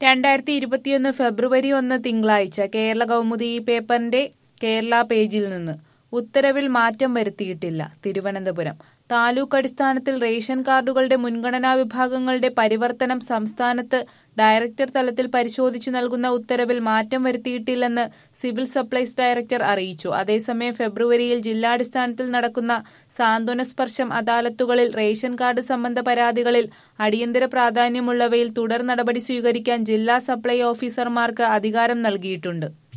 രണ്ടായിരത്തി ഇരുപത്തിയൊന്ന് ഫെബ്രുവരി ഒന്ന് തിങ്കളാഴ്ച കേരള കൗമുദി ഈ പേപ്പറിന്റെ കേരള പേജിൽ നിന്ന് ഉത്തരവിൽ മാറ്റം വരുത്തിയിട്ടില്ല തിരുവനന്തപുരം താലൂക്ക് അടിസ്ഥാനത്തിൽ റേഷൻ കാർഡുകളുടെ മുൻഗണനാ വിഭാഗങ്ങളുടെ പരിവർത്തനം സംസ്ഥാനത്ത് ഡയറക്ടർ തലത്തിൽ പരിശോധിച്ചു നൽകുന്ന ഉത്തരവിൽ മാറ്റം വരുത്തിയിട്ടില്ലെന്ന് സിവിൽ സപ്ലൈസ് ഡയറക്ടർ അറിയിച്ചു അതേസമയം ഫെബ്രുവരിയിൽ ജില്ലാടിസ്ഥാനത്തിൽ നടക്കുന്ന സാന്ത്വന സ്പർശം അദാലത്തുകളിൽ റേഷൻ കാർഡ് സംബന്ധ പരാതികളിൽ അടിയന്തര പ്രാധാന്യമുള്ളവയിൽ തുടർ നടപടി സ്വീകരിക്കാൻ ജില്ലാ സപ്ലൈ ഓഫീസർമാർക്ക് അധികാരം നൽകിയിട്ടുണ്ട്